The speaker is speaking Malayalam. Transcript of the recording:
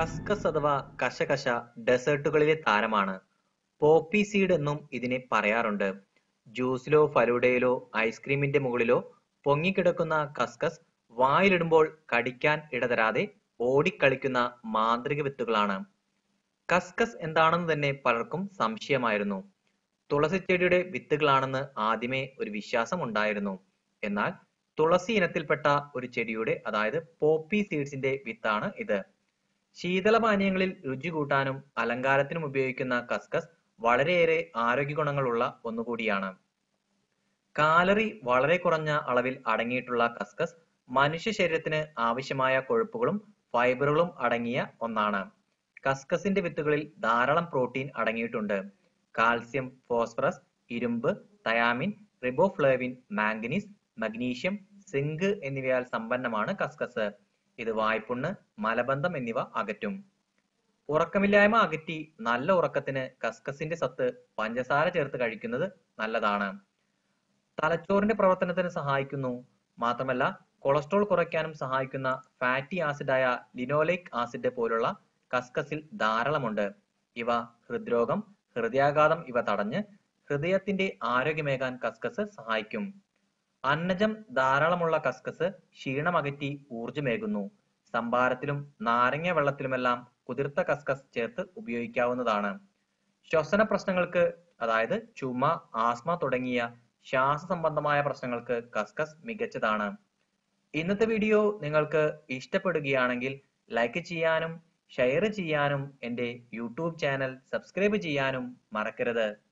കസ്കസ് അഥവാ കശകശ ഡെസേർട്ടുകളിലെ താരമാണ് പോപ്പി സീഡ് എന്നും ഇതിനെ പറയാറുണ്ട് ജ്യൂസിലോ ഫലൂഡയിലോ ഐസ്ക്രീമിന്റെ മുകളിലോ പൊങ്ങിക്കിടക്കുന്ന കസ്കസ് വായിലിടുമ്പോൾ കടിക്കാൻ ഇടതരാതെ ഓടിക്കളിക്കുന്ന മാന്ത്രിക വിത്തുകളാണ് കസ്കസ് എന്താണെന്ന് തന്നെ പലർക്കും സംശയമായിരുന്നു തുളസിച്ചെടിയുടെ വിത്തുകളാണെന്ന് ആദ്യമേ ഒരു വിശ്വാസം ഉണ്ടായിരുന്നു എന്നാൽ തുളസി ഇനത്തിൽപ്പെട്ട ഒരു ചെടിയുടെ അതായത് പോപ്പി സീഡ്സിന്റെ വിത്താണ് ഇത് ശീതളപാനീയങ്ങളിൽ രുചി കൂട്ടാനും അലങ്കാരത്തിനും ഉപയോഗിക്കുന്ന കസ്കസ് വളരെയേറെ ആരോഗ്യ ഗുണങ്ങളുള്ള ഒന്നുകൂടിയാണ് കാലറി വളരെ കുറഞ്ഞ അളവിൽ അടങ്ങിയിട്ടുള്ള കസ്കസ് മനുഷ്യ ശരീരത്തിന് ആവശ്യമായ കൊഴുപ്പുകളും ഫൈബറുകളും അടങ്ങിയ ഒന്നാണ് കസ്കസിന്റെ വിത്തുകളിൽ ധാരാളം പ്രോട്ടീൻ അടങ്ങിയിട്ടുണ്ട് കാൽസ്യം ഫോസ്ഫറസ് ഇരുമ്പ് thiamine riboflavin manganese magnesium zinc എന്നിവയാൽ സമ്പന്നമാണ് കസ്കസ് ഇത് വായ്പുണ്ണ് മലബന്ധം എന്നിവ അകറ്റും ഉറക്കമില്ലായ്മ അകറ്റി നല്ല ഉറക്കത്തിന് കസ്കസിന്റെ സത്ത് പഞ്ചസാര ചേർത്ത് കഴിക്കുന്നത് നല്ലതാണ് തലച്ചോറിന്റെ പ്രവർത്തനത്തിന് സഹായിക്കുന്നു മാത്രമല്ല കൊളസ്ട്രോൾ കുറയ്ക്കാനും സഹായിക്കുന്ന ഫാറ്റി ആസിഡായ ലിനോലേക് ആസിഡ് പോലുള്ള കസ്കസിൽ ധാരാളമുണ്ട് ഇവ ഹൃദ്രോഗം ഹൃദയാഘാതം ഇവ തടഞ്ഞ് ഹൃദയത്തിന്റെ ആരോഗ്യമേകാൻ കസ്കസ് സഹായിക്കും അന്നജം ധാരാളമുള്ള കസ്കസ് ക്ഷീണമകറ്റി ഊർജമേകുന്നു സംഭാരത്തിലും നാരങ്ങ വെള്ളത്തിലുമെല്ലാം കുതിർത്ത കസ്കസ് ചേർത്ത് ഉപയോഗിക്കാവുന്നതാണ് ശ്വസന പ്രശ്നങ്ങൾക്ക് അതായത് ചുമ ആസ്മ തുടങ്ങിയ ശ്വാസ സംബന്ധമായ പ്രശ്നങ്ങൾക്ക് കസ്കസ് മികച്ചതാണ് ഇന്നത്തെ വീഡിയോ നിങ്ങൾക്ക് ഇഷ്ടപ്പെടുകയാണെങ്കിൽ ലൈക്ക് ചെയ്യാനും ഷെയർ ചെയ്യാനും എൻ്റെ യൂട്യൂബ് ചാനൽ സബ്സ്ക്രൈബ് ചെയ്യാനും മറക്കരുത്